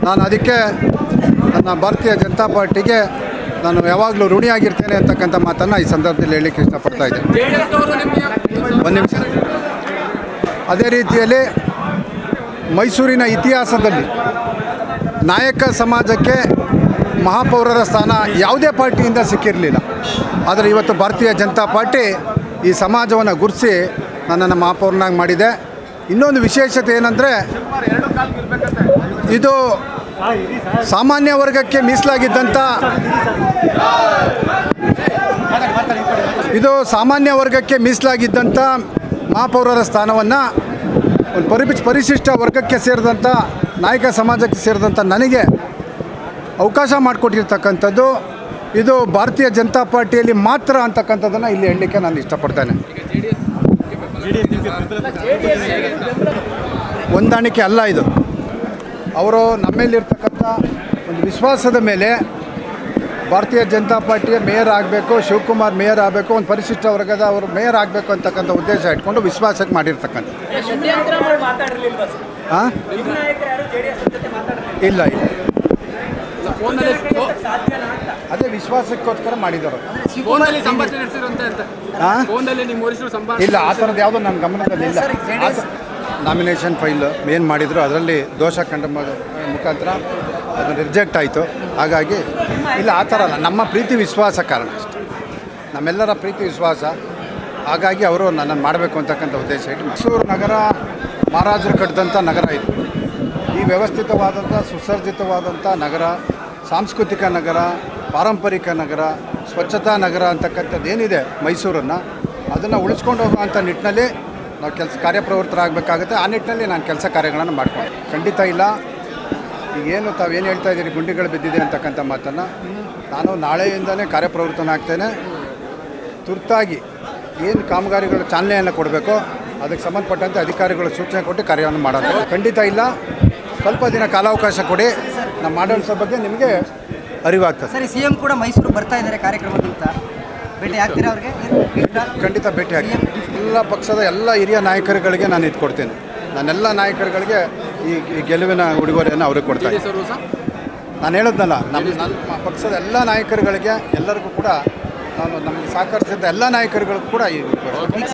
ನಾನು ಅದಕ್ಕೆ ನನ್ನ ಭಾರತೀಯ ಜನತಾ ಪಾರ್ಟಿಗೆ ನಾನು ಯಾವಾಗಲೂ ಋಣಿಯಾಗಿರ್ತೇನೆ ಅಂತಕ್ಕಂಥ ಮಾತನ್ನು ಈ ಸಂದರ್ಭದಲ್ಲಿ ಹೇಳಲಿಕ್ಕೆ ಇಷ್ಟಪಡ್ತಾ ಇದ್ದೇನೆ ಒಂದು ನಿಮಿಷ ಅದೇ ರೀತಿಯಲ್ಲಿ ಮೈಸೂರಿನ ಇತಿಹಾಸದಲ್ಲಿ ನಾಯಕ ಸಮಾಜಕ್ಕೆ ಮಹಾಪೌರರ ಸ್ಥಾನ ಯಾವುದೇ ಪಾರ್ಟಿಯಿಂದ ಸಿಕ್ಕಿರಲಿಲ್ಲ ಆದರೆ ಇವತ್ತು ಭಾರತೀಯ ಜನತಾ ಪಾರ್ಟಿ ಈ ಸಮಾಜವನ್ನು ಗುರುತಿಸಿ ನನ್ನನ್ನು ಮಹಾಪೌರನಾಗಿ ಮಾಡಿದೆ ಇನ್ನೊಂದು ವಿಶೇಷತೆ ಏನಂದರೆ ಇದು ಸಾಮಾನ್ಯ ವರ್ಗಕ್ಕೆ ಮೀಸಲಾಗಿದ್ದಂಥ ಇದು ಸಾಮಾನ್ಯ ವರ್ಗಕ್ಕೆ ಮೀಸಲಾಗಿದ್ದಂಥ ಮಹಾಪೌರರ ಸ್ಥಾನವನ್ನು ಒಂದು ಪರಿ ಪರಿಶಿಷ್ಟ ವರ್ಗಕ್ಕೆ ಸೇರಿದಂಥ ನಾಯಕ ಸಮಾಜಕ್ಕೆ ಸೇರಿದಂಥ ನನಗೆ ಅವಕಾಶ ಮಾಡಿಕೊಟ್ಟಿರ್ತಕ್ಕಂಥದ್ದು ಇದು ಭಾರತೀಯ ಜನತಾ ಪಾರ್ಟಿಯಲ್ಲಿ ಮಾತ್ರ ಅಂತಕ್ಕಂಥದ್ದನ್ನು ಇಲ್ಲಿ ಹೇಳಲಿಕ್ಕೆ ನಾನು ಇಷ್ಟಪಡ್ತೇನೆ ಹೊಂದಾಣಿಕೆ ಅಲ್ಲ ಇದು ಅವರು ನಮ್ಮಲ್ಲಿರ್ತಕ್ಕಂಥ ಒಂದು ವಿಶ್ವಾಸದ ಮೇಲೆ ಭಾರತೀಯ ಜನತಾ ಪಾರ್ಟಿಯ ಮೇಯರ್ ಆಗಬೇಕು ಶಿವಕುಮಾರ್ ಮೇಯರ್ ಆಗಬೇಕು ಒಂದು ಪರಿಶಿಷ್ಟ ವರ್ಗದ ಅವರು ಮೇಯರ್ ಆಗಬೇಕು ಅಂತಕ್ಕಂಥ ಉದ್ದೇಶ ಇಟ್ಕೊಂಡು ವಿಶ್ವಾಸಕ್ಕೆ ಮಾಡಿರ್ತಕ್ಕಂಥ ಹಾಂ ಇಲ್ಲ ಇಲ್ಲ ಅದೇ ವಿಶ್ವಾಸಕ್ಕೋಸ್ಕರ ಮಾಡಿದರು ಫೋನಲ್ಲಿ ಸಂಭಾಷಣೆ ನಡೆಸಿರುವಂತ ಅಂತ ಹಾಂ ಫೋನಲ್ಲಿ ನಿಮ್ಮ ವರಿಷ್ಠರು ಸಂಭಾಷಣೆ ಇಲ್ಲ ಆ ಥರದ್ದು ಯಾವುದೋ ನನ್ನ ಗಮನದಲ್ಲಿ ಇಲ್ಲ ನಾಮಿನೇಷನ್ ಫೈಲ್ ಏನು ಮಾಡಿದ್ರು ಅದರಲ್ಲಿ ದೋಷ ಕಂಡ ಮ- ಮುಖಾಂತರ ಅದು ರಿಜೆಕ್ಟ್ ಆಯಿತು ಹಾಗಾಗಿ ಇಲ್ಲ ಆ ಥರ ಅಲ್ಲ ನಮ್ಮ ಪ್ರೀತಿ ವಿಶ್ವಾಸ ಕಾರಣ ಅಷ್ಟೆ ನಮ್ಮೆಲ್ಲರ ಪ್ರೀತಿ ವಿಶ್ವಾಸ ಹಾಗಾಗಿ ಅವರು ನನ್ನನ್ನು ಮಾಡಬೇಕು ಅಂತಕ್ಕಂಥ ಉದ್ದೇಶ ಇಟ್ಟು ಮೈಸೂರು ನಗರ ಮಹಾರಾಜರು ಕಟ್ಟಿದಂಥ ನಗರ ಇದು ಈ ವ್ಯವಸ್ಥಿತವಾದಂಥ ಸುಸರ್ಜಿತವಾದಂಥ ನಗರ ಸಾಂಸ್ಕೃತಿಕ ನಗರ ಪಾರಂಪರಿಕ ನಗರ ಸ್ವಚ್ಛತಾ ನಗರ ಅಂತಕ್ಕಂಥದ್ದು ಏನಿದೆ ಮೈಸೂರನ್ನು ಅದನ್ನು ಉಳಿಸ್ಕೊಂಡು ಹೋಗುವಂಥ ನಿಟ್ಟಿನಲ್ಲಿ ನಾವು ಕೆಲಸ ಕಾರ್ಯಪ್ರವೃತ್ತರಾಗಬೇಕಾಗುತ್ತೆ ಆ ನಿಟ್ಟಿನಲ್ಲಿ ನಾನು ಕೆಲಸ ಕಾರ್ಯಗಳನ್ನು ಮಾಡ್ಕೊಂಡು ಖಂಡಿತ ಇಲ್ಲ ಈಗೇನು ತಾವೇನು ಹೇಳ್ತಾ ಇದ್ದೀರಿ ಗುಂಡಿಗಳು ಬಿದ್ದಿದೆ ಅಂತಕ್ಕಂಥ ಮಾತನ್ನು ನಾನು ನಾಳೆಯಿಂದಲೇ ಕಾರ್ಯಪ್ರವೃತ್ತನಾಗ್ತೇನೆ ತುರ್ತಾಗಿ ಏನು ಕಾಮಗಾರಿಗಳು ಚಾಲನೆಯನ್ನು ಕೊಡಬೇಕೋ ಅದಕ್ಕೆ ಸಂಬಂಧಪಟ್ಟಂತೆ ಅಧಿಕಾರಿಗಳು ಸೂಚನೆ ಕೊಟ್ಟು ಕಾರ್ಯವನ್ನು ಮಾಡೋದು ಖಂಡಿತ ಇಲ್ಲ ಸ್ವಲ್ಪ ದಿನ ಕಾಲಾವಕಾಶ ಕೊಡಿ ನಮ್ಮ ಆಡಳಿತ ಬಗ್ಗೆ ನಿಮಗೆ ಅರಿವಾಗ್ತದೆ ಸರಿ ಸಿ ಎಂ ಕೂಡ ಮೈಸೂರು ಬರ್ತಾ ಇದ್ದಾರೆ ಕಾರ್ಯಕ್ರಮಕ್ಕಿಂತ ಭೇಟಿ ಆಗ್ತೀರಾ ಅವ್ರಿಗೆ ಖಂಡಿತ ಭೇಟಿ ಆಗಿ ಎಲ್ಲ ಪಕ್ಷದ ಎಲ್ಲ ಹಿರಿಯ ನಾಯಕರುಗಳಿಗೆ ನಾನು ಇದು ಕೊಡ್ತೇನೆ ನಾನೆಲ್ಲ ನಾಯಕರುಗಳಿಗೆ ಈ ಈ ಗೆಲುವಿನ ಉಡುಗೊರೆಯನ್ನು ಅವ್ರಿಗೆ ಕೊಡ್ತಾ ಇದ್ದೀನಿ ಸರ್ ಸರ್ ನಾನು ಹೇಳಿದ್ನಲ್ಲ ನಮ್ಮ ನಮ್ಮ ಪಕ್ಷದ ಎಲ್ಲ ನಾಯಕರುಗಳಿಗೆ ಎಲ್ಲರಿಗೂ ಕೂಡ ನಾನು ನಮಗೆ ಸಹಕರಿಸಿದ ಎಲ್ಲ ನಾಯಕರುಗಳಿಗೂ ಕೂಡ ಈ ಉಡುಗೊರೆ